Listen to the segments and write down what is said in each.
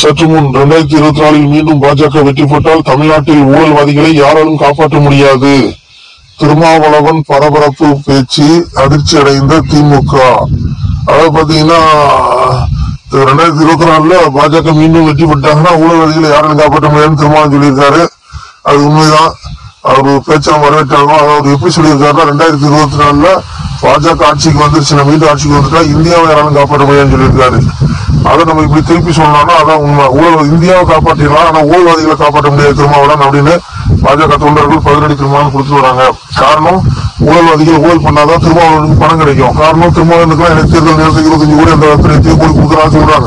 சற்று முன் இரண்டாயிரத்தி இருபத்தி நாலில் மீண்டும் பாஜக வெற்றி பெற்றால் தமிழ்நாட்டில் ஊழல்வாதிகளை யாராலும் காப்பாற்ற முடியாது திருமாவளவன் பரபரப்பு பேச்சு அதிர்ச்சி அடைந்த திமுக அதாவது பாத்தீங்கன்னா ரெண்டாயிரத்தி இருபத்தி நாலுல பாஜக மீண்டும் வெற்றி பெற்றாங்கன்னா ஊழல்வாதிகளை யாராலும் காப்பாற்ற முடியாதுன்னு திருமாவளவன் சொல்லியிருக்காரு அது உண்மைதான் அவர் பேச்சா வரவேற்றாங்க அவர் எப்படி சொல்லியிருக்காருன்னா ரெண்டாயிரத்தி இருபத்தி நாலுல பாஜக ஆட்சிக்கு வந்துருச்சு நான் மீண்டும் ஆட்சிக்கு வந்துட்டா இந்தியாவை யாராலும் காப்பாற்ற முடியாதுன்னு சொல்லியிருக்காரு அதை நம்ம இப்படி திருப்பி சொன்னோம்னா அதான் உண்மை ஊழல் இந்தியாவை காப்பாற்றிடலாம் ஆனா ஊழல்வாதிகளை காப்பாற்ற முடியாது திருமாவளவன் அப்படின்னு பாஜக தொண்டர்கள் பதிலடி திருமாவளவன் கொடுத்து வராங்க காரணம் ஊழல்வாதிகள் ஊழல் பண்ணாதான் திருமாவளவனுக்கு பணம் கிடைக்கும் காரணம் திருமாவளவனுக்கு எனக்கு தேர்தல் நேரத்துக்கு இருபத்தஞ்சு கோடி அந்த எத்தனை கோடி கொடுக்குறான்னு சொல்றாங்க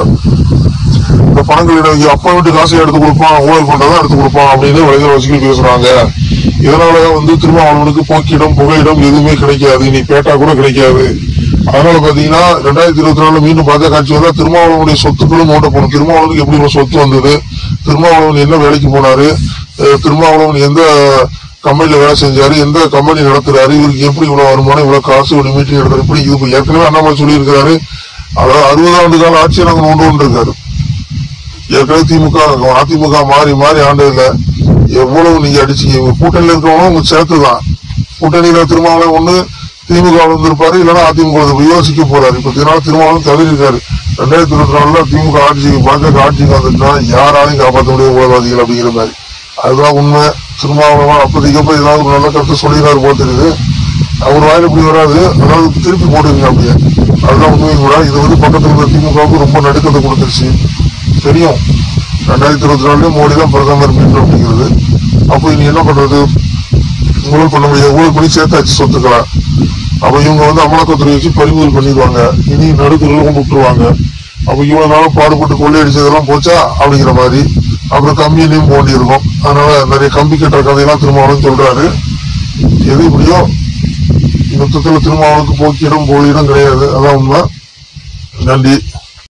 இந்த பணங்கள் எனக்கு அப்பா வீட்டு காசை எடுத்து கொடுப்பான் ஊழல் பண்றதா எடுத்து கொடுப்பான் அப்படின்னு விலைவாசிகள் பேசுறாங்க இதனால வந்து திருமாவளவனுக்கு போக்கிடம் புகையிடம் எதுவுமே கிடைக்காது இனி பேட்டா கூட கிடைக்காது அதனால பாத்தீங்கன்னா ரெண்டாயிரத்தி இருபத்தி நாலுல மீண்டும் பாஜக ஆட்சி வந்தா திருமாவளவனுடைய சொத்துக்களும் ஓட்ட போகணும் திருமாவளவனுக்கு எப்படி ஒரு சொத்து வந்தது திருமாவளவன் என்ன வேலைக்கு போனாரு அஹ் திருமாவளவன் எந்த கம்பெனில வேலை செஞ்சாரு எந்த கம்பெனி நடத்துறாரு இவருக்கு எப்படி இவ்வளவு வருமானம் இவ்வளவு காசு இவ்வளவு மீட்டிங் எடுத்தாரு இப்படி இது ஏற்கனவே அண்ணாமலை சொல்லியிருக்காரு அதாவது அறுபது ஆண்டு கால ஆட்சியை நாங்க கொண்டு வந்திருக்காரு ஏற்கனவே திமுக அதிமுக மாறி மாறி ஆண்டதுல எவ்வளவு நீங்க அடிச்சீங்க உங்க கூட்டணியில இருக்கவங்களும் உங்க சேர்த்து தான் கூட்டணியில திருமாவளவன் ஒண்ணு திமுக வந்திருப்பாரு இல்லைன்னா அதிமுக வந்து யோசிக்க போறாரு இப்ப இதனால திருமாவளவன் தகுதி இருக்காரு ரெண்டாயிரத்தி இருபத்தி நாலுல திமுக ஆட்சிக்கு பாஜக ஆட்சிக்கு வந்துட்டுனா யாராலையும் காப்பாற்ற முடியாது ஊழல்வாதிகள் அப்படிங்கிற மாதிரி அதுதான் உண்மை திருமாவளவன் அப்போதைக்கு அப்ப ஏதாவது ஒரு நல்ல கருத்து சொல்லிடுறாரு போல தெரியுது அவர் வாயில இப்படி வராது அதாவது திருப்பி போடுங்க அப்படியே அதுதான் உண்மையும் கூட இது வந்து பக்கத்துல இருந்த திமுகவுக்கு ரொம்ப நடுக்கத்தை கொடுத்துருச்சு தெரியும் ரெண்டாயிரத்தி இருபத்தி நாலுலயும் மோடி தான் பிரதமர் மீண்டும் அப்படிங்கிறது அப்போ இனி என்ன பண்றது ஊழல் பண்ண முடியாது ஊழல் பண்ணி சேர்த்தாச்சு சொத்துக்களை அப்ப இவங்க வந்து அமலாக்கத்துறை வச்சு பறிமுதல் பண்ணிடுவாங்க இனி நடுத்தரில் கொண்டு விட்டுருவாங்க அப்ப இவ்வளவு நாளும் பாடுபட்டு கொள்ளையடிச்சதெல்லாம் போச்சா அப்படிங்கிற மாதிரி அப்புறம் கம்பியிலையும் போண்டி இருக்கும் அதனால நிறைய கம்பி கட்டுற கதையெல்லாம் திருமாவளவன் சொல்றாரு எது இப்படியோ மொத்தத்துல திருமாவளவுக்கு போக்கியிடம் போலியிடம் கிடையாது அதான் உண்மை நன்றி